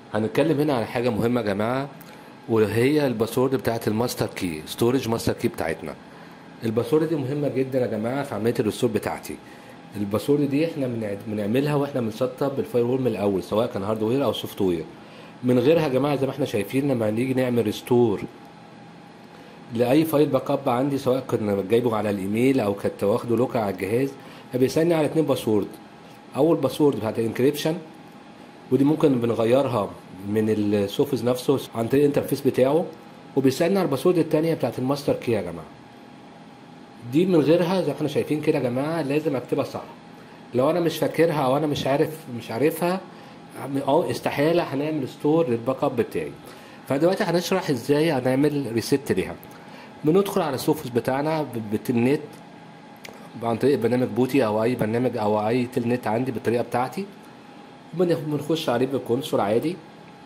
هنتكلم هنا على حاجة مهمة يا جماعة وهي الباسورد بتاعت الماستر كي ستورج ماستر كي بتاعتنا الباسورد دي مهمة جدا يا جماعة في عملية الرسول بتاعتي الباسورد دي احنا بنع- بنعملها واحنا بنسطب الفاير وول من الاول سواء كان هاردوير او سوفت وير من غيرها يا جماعة زي ما احنا شايفين لما نيجي نعمل ريستور لاي فايل باك اب عندي سواء كنا جايبه على الايميل او كنت واخده لوكال على الجهاز فبيسالني على اتنين باسورد اول باسورد بتاعت الانكريبشن ودي ممكن بنغيرها من السوفز نفسه عن طريق الانترفيس بتاعه وبيسالني على الباسورد التانية بتاعت الماستر كي يا جماعه دي من غيرها زي ما احنا شايفين كده يا جماعه لازم اكتبها صح لو انا مش فاكرها او انا مش عارف مش عارفها اه استحاله هنعمل ستور للباك اب بتاعي فدلوقتي هنشرح ازاي هنعمل ريست ليها بندخل على السوفس بتاعنا ب- بالتلنت عن طريق برنامج بوتي او اي برنامج او اي تلنت عندي بالطريقه بتاعتي بن- بنخش عليه بالكونسول عادي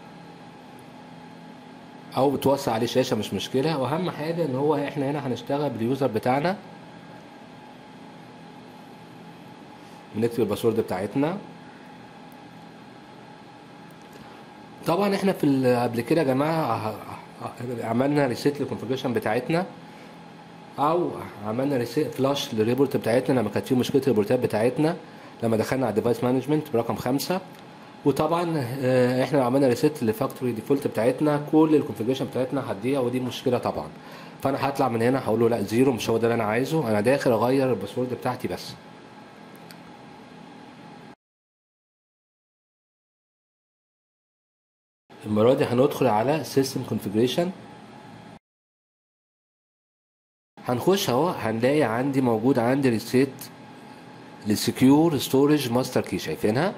او بتوسع عليه شاشه مش مشكله واهم حاجه ان هو احنا هنا هنشتغل باليوزر بتاعنا بنكتب الباسورد بتاعتنا طبعا احنا في ال- قبل كده يا جماعه ه- ه- عملنا ريسيت للكونفجريشن بتاعتنا او عملنا ريسيت فلاش للريبورت بتاعتنا لما كانت في مشكله الريبورتات بتاعتنا لما دخلنا على الديفايس مانجمنت برقم خمسة وطبعا آه، احنا لو عملنا ريسيت للفاكتوري ديفولت بتاعتنا كل الكونفجريشن بتاعتنا هتضيع ودي مشكله طبعا فانا هطلع من هنا هقول له لا زيرو مش هو ده اللي انا عايزه انا داخل اغير الباسورد بتاعتي بس المره دي هندخل على سيستم كونفجريشن هنخش اهو هنلاقي عندي موجود عندي ريسيت للسكيور ستورج ماستر كي شايفينها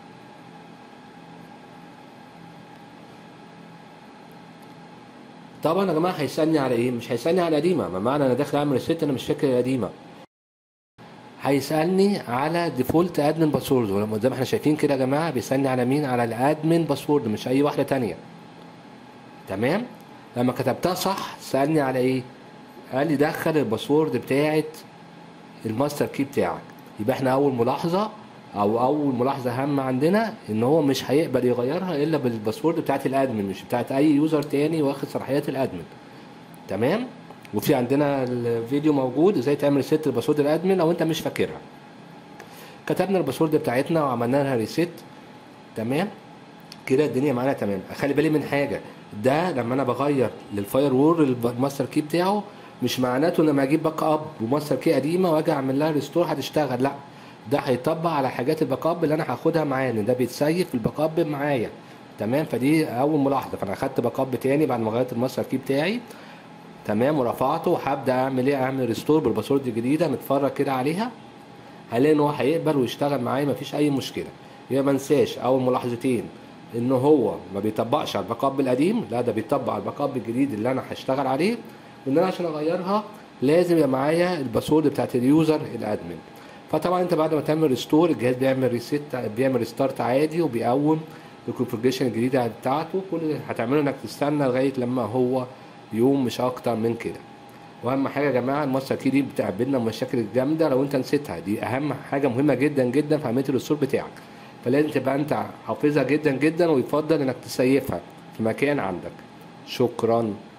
طبعا يا جماعه هيسالني على ايه مش هيسالني على القديمه ما معنى انا داخل اعمل ريسيت انا مش فاكر القديمه هيسالني على ديفولت ادمن باسورد ولما زي ما احنا شايفين كده يا جماعه بيسالني على مين على الادمن باسورد مش اي واحده تانية تمام لما كتبتها صح سالني على ايه قال لي دخل الباسورد بتاعت الماستر كي بتاعك يبقى احنا اول ملاحظه او اول ملاحظه هامه عندنا ان هو مش هيقبل يغيرها الا بالباسورد بتاعت الادمن مش بتاعت اي يوزر تاني واخد صلاحيات الادمن تمام وفي عندنا الفيديو موجود ازاي تعمل ريست الباسورد الادمن لو انت مش فاكرها كتبنا الباسورد بتاعتنا وعملنا لها ريست تمام كده الدنيا معانا تمام خلي بالي من حاجه ده لما انا بغير للفاير وول الماستر كي بتاعه مش معناته ان لما اجيب باك اب وماستر كي قديمه واجي اعمل لها ريستور هتشتغل لا ده هيطبق على حاجات الباك اب اللي انا هاخدها معايا لان ده بيتسيف في الباك اب معايا تمام فدي اول ملاحظه فانا اخدت باك اب تاني بعد ما غيرت الماستر كي بتاعي تمام ورفعته وهبدا اعمل ايه اعمل ريستور بالباسورد الجديده نتفرج كده عليها هلاقي ان هو هيقبل ويشتغل معايا مفيش اي مشكله يبقى ما انساش اول ملاحظتين ان هو ما بيطبقش على الباك اب القديم لا ده بيطبق على الباك اب الجديد اللي انا هشتغل عليه وان انا عشان اغيرها لازم يبقى معايا الباسورد بتاعت اليوزر الادمن فطبعا انت بعد ما تعمل ريستور الجهاز بيعمل ريست بيعمل ريستارت عادي وبيقوم الكونفجريشن الجديده بتاعته كل اللي هتعمله انك تستنى لغايه لما هو يوم مش اكتر من كده واهم حاجه يا جماعه الماستر كي دي بتقابلنا مشاكل جامده لو انت نسيتها دي اهم حاجه مهمه جدا جدا في عمليه الرسول بتاعك فلازم تبقى انت حافظها جدا جدا ويفضل انك تسيفها في مكان عندك شكرا